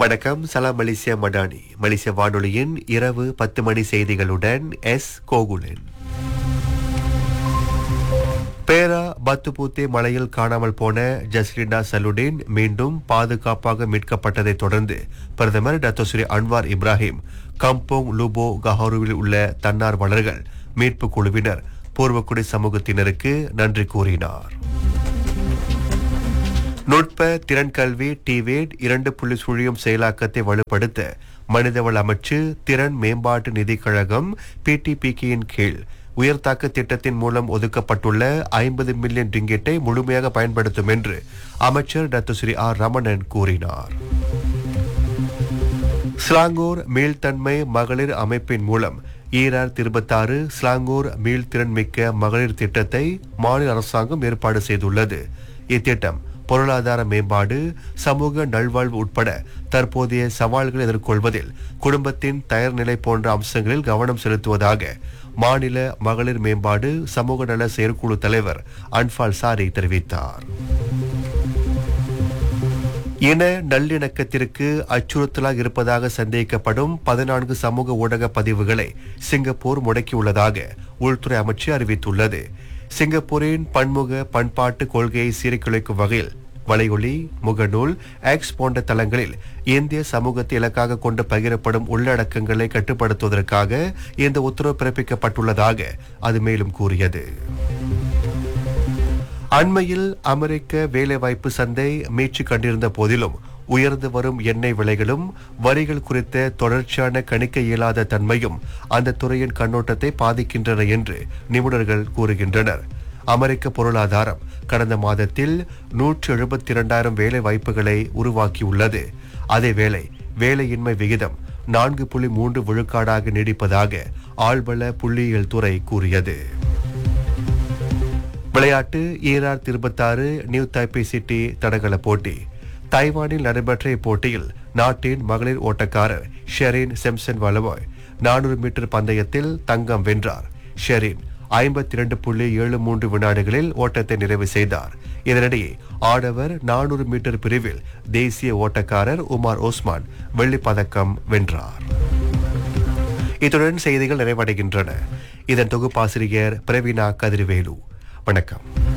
வணக்கம் சலாம் மலேசியா மடானி மலேசிய வானொலியின் இரவு பத்து மணி செய்திகளுடன் எஸ் கோகுலன் பேரா பத்துபூத்தே மலையில் காணாமல் போன ஜஸ்லினா சலுடின் மீண்டும் பாதுகாப்பாக மீட்கப்பட்டதைத் தொடர்ந்து பிரதமர் Datuk Seri Anwar Ibrahim Kampung Lubok கஹாருவில் உள்ள தன்னார்வலர்கள் மீட்பு குழுவினர் பூர்வக்குடி சமூகத்தினருக்கு நன்றி கூறினார் நுட்ப திறன் கல்வி டிவேட் இரண்டு புள்ளி சுழியம் செயலாக்கத்தை வலுப்படுத்த மனிதவள அமைச்சு திறன் மேம்பாட்டு நிதிக் கழகம் பிடிபிகியின் கீழ் உயர்தாக்க திட்டத்தின் மூலம் ஒதுக்கப்பட்டுள்ள ஐம்பது மில்லியன் ரிங்கெட்டை முழுமையாக பயன்படுத்தும் என்று அமைச்சர் டாக்டர் ஸ்ரீ ஆர் ரமணன் கூறினார் ஸ்லாங்கூர் மீள்தன்மை மகளிர் அமைப்பின் மூலம் ஈரார் இருபத்தாறு ஸ்லாங்கூர் மீள்திறன் மிக்க மகளிர் திட்டத்தை மாநில அரசாங்கம் ஏற்பாடு செய்துள்ளது இத்திட்டம் பொருளாதார மேம்பாடு சமூக நல்வாழ்வு உட்பட தற்போதைய சவால்களை எதிர்கொள்வதில் குடும்பத்தின் தயார்நிலை போன்ற அம்சங்களில் கவனம் செலுத்துவதாக மாநில மகளிர் மேம்பாடு சமூக நல செயற்குழு தலைவர் அன்பால் சாரி தெரிவித்தார் இன நல்லிணக்கத்திற்கு அச்சுறுத்தலாக இருப்பதாக சந்தேகிக்கப்படும் பதினான்கு சமூக ஊடக பதிவுகளை சிங்கப்பூர் முடக்கியுள்ளதாக உள்துறை அமைச்சு அறிவித்துள்ளது சிங்கப்பூரின் பன்முக பண்பாட்டு கொள்கையை சீர்குலைக்கும் வகையில் வலையொலி முகநூல் எக்ஸ் போன்ற தளங்களில் இந்திய சமூகத்தை இலக்காக கொண்டு பகிரப்படும் உள்ளடக்கங்களை கட்டுப்படுத்துவதற்காக இந்த உத்தரவு பிறப்பிக்கப்பட்டுள்ளதாக அது மேலும் கூறியது அண்மையில் அமெரிக்க வேலைவாய்ப்பு சந்தை மீட்சி கண்டிருந்த போதிலும் உயர்ந்து வரும் எண்ணெய் விலைகளும் வரிகள் குறித்த தொடர்ச்சியான கணிக்க இயலாத தன்மையும் அந்த துறையின் கண்ணோட்டத்தை பாதிக்கின்றன என்று நிபுணர்கள் கூறுகின்றனர் அமெரிக்க பொருளாதாரம் கடந்த மாதத்தில் நூற்று எழுபத்தி இரண்டாயிரம் வேலை வாய்ப்புகளை உருவாக்கியுள்ளது அதேவேளை வேலையின்மை விகிதம் நான்கு புள்ளி மூன்று விழுக்காடாக நீடிப்பதாக ஆழ்வள புள்ளியியல் துறை கூறியது விளையாட்டு ஈரார் இருபத்தாறு நியூ தைப்பே சிட்டி தடகள போட்டி தைவானில் நடைபெற்ற இப்போட்டியில் நாட்டின் மகளிர் ஓட்டக்காரர் ஷெரின் செம்சன் வலவாய் நானூறு மீட்டர் பந்தயத்தில் தங்கம் வென்றார் ஷெரின் ஐம்பத்தி இரண்டு புள்ளி ஏழு மூன்று வினாடிகளில் ஓட்டத்தை நிறைவு செய்தார் இதனிடையே ஆடவர் நானூறு மீட்டர் பிரிவில் தேசிய ஓட்டக்காரர் உமார் ஓஸ்மான் வெள்ளிப் பதக்கம் வென்றார் இத்துடன் செய்திகள் நிறைவடைகின்றன இதன் தொகுப்பாசிரியர் பிரவீனா கதிர்வேலு வணக்கம்